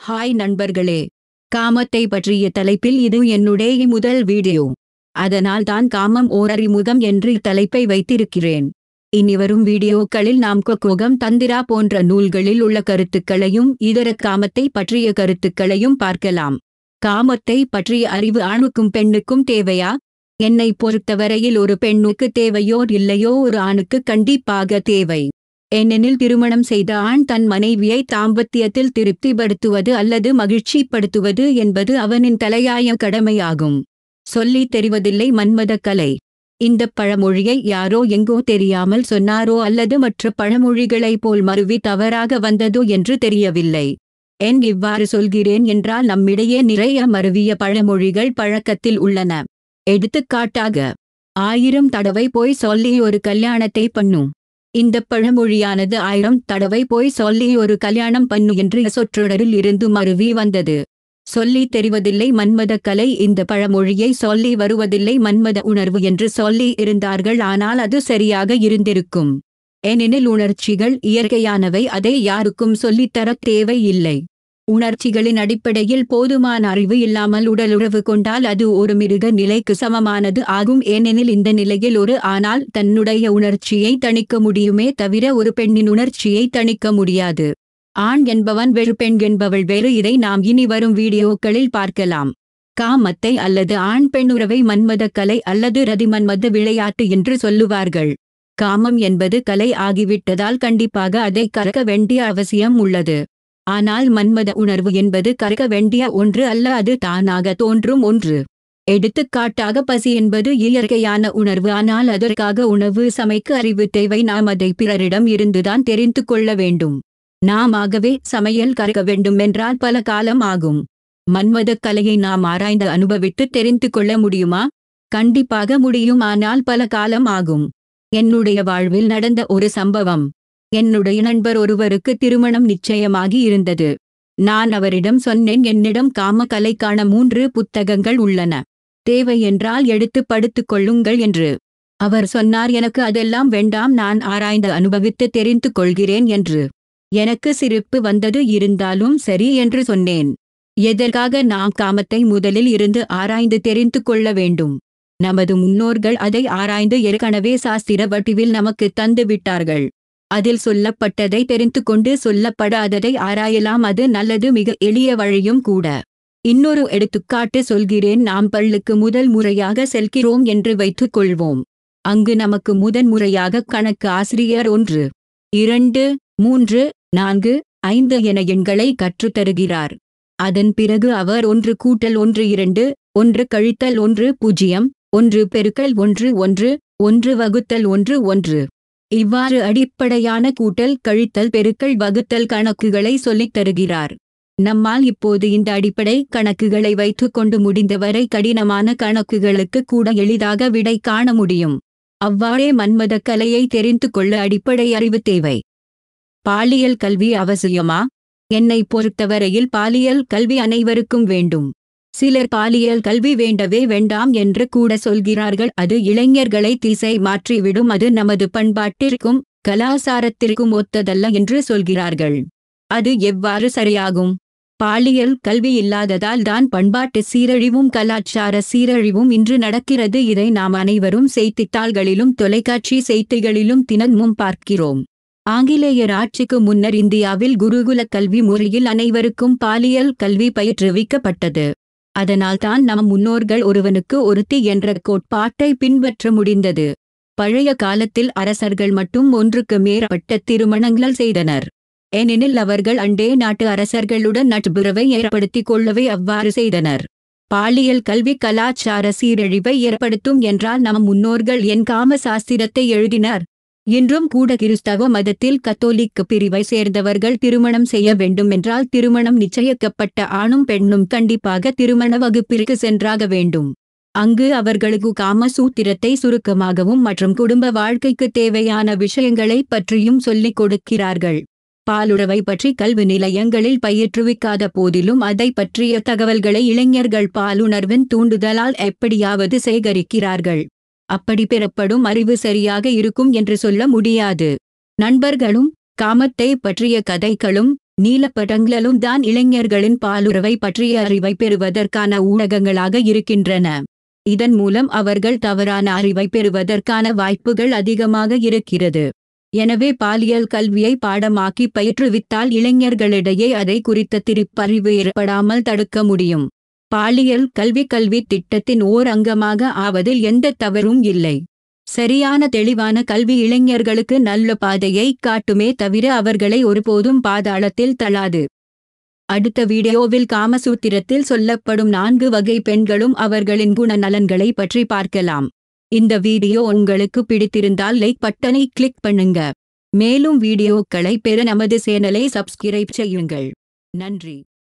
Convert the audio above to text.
hi நண்பர்களே காமத்தை பற்றிய தலைப்பில் இது என்னுடைய முதல் வீடியோ அதனால் தான் காமம் ஓர் அறிமுகம் என்று தலைப்பை வைத்திருக்கிறேன் இனிவரும் வீடியோக்களில் நாம் கொக்கோகம் தந்திரா போன்ற நூல்களில் உள்ள கருத்துக்களையும் இதர காமத்தை பற்றிய கருத்துக்களையும் பார்க்கலாம் காமத்தை பற்றிய அறிவு ஆணுக்கும் பெண்ணுக்கும் தேவையா என்னை பொறுத்தவரையில் ஒரு பெண்ணுக்கு தேவையோ இல்லையோ ஒரு ஆணுக்கு கண்டிப்பாக தேவை ஏனெனில் திருமணம் செய்த ஆண் தன் மனைவியை தாம்பத்தியத்தில் திருப்திப்படுத்துவது அல்லது மகிழ்ச்சிப்படுத்துவது என்பது அவனின் தலையாய கடமையாகும் சொல்லி தெரிவதில்லை மன்மத கலை இந்த பழமொழியை யாரோ எங்கோ தெரியாமல் சொன்னாரோ அல்லது மற்ற பழமொழிகளைப் போல் மருவி தவறாக வந்ததோ என்று தெரியவில்லை என் இவ்வாறு சொல்கிறேன் என்றால் நம்மிடையே நிறைய மருவிய பழமொழிகள் பழக்கத்தில் உள்ளன எடுத்துக்காட்டாக ஆயிரம் தடவை போய் சொல்லி ஒரு கல்யாணத்தை பண்ணும் இந்த பழமொழியானது ஆயிரம் தடவை போய் சொல்லி ஒரு கல்யாணம் பண்ணு என்று சொற்றொடரில் இருந்து மருவி வந்தது சொல்லி தெரிவதில்லை மன்மத கலை இந்த பழமொழியை சொல்லி வருவதில்லை மன்மத உணர்வு என்று சொல்லி இருந்தார்கள் ஆனால் அது சரியாக இருந்திருக்கும் ஏனெனில் உணர்ச்சிகள் இயற்கையானவை அதை யாருக்கும் சொல்லித்தர தேவை இல்லை உணர்ச்சிகளின் அடிப்படையில் போதுமான அறிவு இல்லாமல் உடலுறவு கொண்டால் அது ஒரு மிருக நிலைக்கு சமமானது ஆகும் ஏனெனில் இந்த நிலையில் ஒரு ஆனால் தன்னுடைய உணர்ச்சியை தணிக்க முடியுமே தவிர ஒரு பெண்ணின் உணர்ச்சியை தணிக்க முடியாது ஆண் என்பவன் வேறு பெண் என்பவள் வேறு இதை நாம் இனி வரும் வீடியோக்களில் பார்க்கலாம் காமத்தை அல்லது ஆண் பெண் உறவை மன்மத கலை அல்லது ரதிமன்மத விளையாட்டு என்று சொல்லுவார்கள் காமம் என்பது கலை ஆகிவிட்டதால் கண்டிப்பாக அதை கறக்க வேண்டிய அவசியம் உள்ளது ஆனால் மன்மத உணர்வு என்பது கறக்க வேண்டிய ஒன்று அல்ல அது தானாக தோன்றும் ஒன்று எடுத்துக்காட்டாக பசி என்பது இயற்கையான உணர்வு ஆனால் அதற்காக உணவு சமைக்க அறிவு தேவை நாம் அதை பிறரிடம் இருந்துதான் தெரிந்து கொள்ள வேண்டும் நாம் ஆகவே சமையல் கற்க வேண்டுமென்றால் பல காலம் ஆகும் மன்மத கலையை நாம் ஆராய்ந்து அனுபவித்து தெரிந்து கொள்ள முடியுமா கண்டிப்பாக முடியும் ஆனால் பல காலம் ஆகும் என்னுடைய வாழ்வில் நடந்த ஒரு சம்பவம் என்னுடைய நண்பர் ஒருவருக்கு திருமணம் நிச்சயமாகி இருந்தது நான் அவரிடம் சொன்னேன் என்னிடம் காம கலைக்கான மூன்று புத்தகங்கள் உள்ளன தேவை என்றால் எடுத்து படுத்துக் கொள்ளுங்கள் என்று அவர் சொன்னார் எனக்கு அதெல்லாம் வேண்டாம் நான் ஆராய்ந்து அனுபவித்து தெரிந்து கொள்கிறேன் என்று எனக்கு சிரிப்பு வந்தது இருந்தாலும் சரி என்று சொன்னேன் எதற்காக நாம் காமத்தை முதலில் இருந்து ஆராய்ந்து தெரிந்து கொள்ள வேண்டும் நமது முன்னோர்கள் அதை ஆராய்ந்து ஏற்கனவே சாஸ்திர வடிவில் நமக்கு தந்து விட்டார்கள் அதில் சொல்லப்பட்டதை தெரிந்து கொண்டு சொல்லப்படாததை ஆராயலாம் அது நல்லது மிக எளிய வழியும் கூட இன்னொரு எடுத்துக்காட்டு சொல்கிறேன் நாம் பள்ளுக்கு முதல் முறையாக செல்கிறோம் என்று வைத்துக் கொள்வோம் அங்கு நமக்கு முதன் முறையாக கணக்கு ஆசிரியர் ஒன்று இரண்டு மூன்று நான்கு ஐந்து என எண்களை கற்றுத்தருகிறார் அதன் பிறகு அவர் ஒன்று கூட்டல் ஒன்று இரண்டு ஒன்று கழித்தல் ஒன்று பூஜ்ஜியம் ஒன்று பெருக்கல் ஒன்று ஒன்று ஒன்று வகுத்தல் ஒன்று ஒன்று இவ்வாறு அடிப்படையான கூட்டல் கழித்தல் பெருக்கல் வகுத்தல் கணக்குகளை சொல்லித் தருகிறார் நம்மால் இப்போது இந்த அடிப்படை கணக்குகளை வைத்துக் கொண்டு முடிந்தவரை கடினமான கணக்குகளுக்கு கூட எளிதாக விடை காண முடியும் அவ்வாறே மன்மத கலையை தெரிந்து கொள்ள அடிப்படை அறிவு தேவை பாலியல் கல்வி அவசியமா என்னை பொறுத்தவரையில் பாலியல் கல்வி அனைவருக்கும் வேண்டும் சிலர் பாலியல் கல்வி வேண்டவே வேண்டாம் என்று கூட சொல்கிறார்கள் அது இளைஞர்களை திசை மாற்றிவிடும் அது நமது பண்பாட்டிற்கும் கலாசாரத்திற்கும் ஒத்ததல்ல என்று சொல்கிறார்கள் அது எவ்வாறு சரியாகும் பாலியல் கல்வி இல்லாததால் தான் பண்பாட்டு சீரழிவும் கலாச்சார சீரழிவும் இன்று நடக்கிறது இதை நாம் அனைவரும் செய்தித்தாள்களிலும் தொலைக்காட்சி செய்திகளிலும் தினமும் பார்க்கிறோம் ஆங்கிலேயர் ஆட்சிக்கு முன்னர் இந்தியாவில் குருகுல கல்வி முறையில் அனைவருக்கும் பாலியல் கல்வி பயிற்றுவிக்கப்பட்டது அதனால் தான் நம் முன்னோர்கள் ஒருவனுக்கு ஒருத்தி என்ற கோட்பாட்டை பின்பற்ற முடிந்தது பழைய காலத்தில் அரசர்கள் மட்டும் ஒன்றுக்கு மேற்பட்ட திருமணங்கள் செய்தனர் ஏனெனில் அவர்கள் அண்டே நாட்டு அரசர்களுடன் நட்புறவை ஏற்படுத்திக் கொள்ளவே அவ்வாறு செய்தனர் பாலியல் கல்வி கலாச்சார சீரழிவை ஏற்படுத்தும் என்றால் நம் முன்னோர்கள் என் காம சாஸ்திரத்தை எழுதினர் இன்றும் கூட கிறிஸ்தவ மதத்தில் கத்தோலிக்க பிரிவை சேர்ந்தவர்கள் திருமணம் செய்ய வேண்டும் என்றால் திருமணம் நிச்சயிக்கப்பட்ட ஆணும் பெண்ணும் கண்டிப்பாக திருமண வகுப்பிற்கு சென்றாக வேண்டும் அங்கு அவர்களுக்கு காம சூத்திரத்தை சுருக்கமாகவும் மற்றும் குடும்ப வாழ்க்கைக்கு தேவையான விஷயங்களை பற்றியும் சொல்லிக் கொடுக்கிறார்கள் பாலுறவை பற்றி கல்வி நிலையங்களில் பயிற்றுவிக்காத போதிலும் அதை பற்றிய தகவல்களை இளைஞர்கள் பாலுணர்வின் தூண்டுதலால் எப்படியாவது சேகரிக்கிறார்கள் அப்படி பெறப்படும் அறிவு சரியாக இருக்கும் என்று சொல்ல முடியாது நண்பர்களும் காமத்தை பற்றிய கதைகளும் நீலப்படங்களும் தான் இளைஞர்களின் பாலுறவை பற்றிய அறிவை பெறுவதற்கான ஊடகங்களாக இருக்கின்றன இதன் மூலம் அவர்கள் தவறான அறிவை பெறுவதற்கான வாய்ப்புகள் அதிகமாக இருக்கிறது எனவே பாலியல் கல்வியை பாடமாக்கி பயிற்றுவித்தால் இளைஞர்களிடையே அதை குறித்த திருப்பறிவு ஏற்படாமல் தடுக்க முடியும் பாலியல் கல்வி கல்வி திட்டத்தின் ஓர் அங்கமாக ஆவதில் எந்த தவறும் இல்லை சரியான தெளிவான கல்வி இளைஞர்களுக்கு நல்ல பாதையை காட்டுமே தவிர அவர்களை ஒருபோதும் பாதாளத்தில் தள்ளாது அடுத்த வீடியோவில் காமசூத்திரத்தில் சொல்லப்படும் நான்கு வகை பெண்களும் அவர்களின் குணநலன்களை பற்றி பார்க்கலாம் இந்த வீடியோ உங்களுக்கு பிடித்திருந்தால் லைக் பட்டனை கிளிக் பண்ணுங்க மேலும் வீடியோக்களை பெற நமது சேனலை சப்ஸ்கிரைப் செய்யுங்கள் நன்றி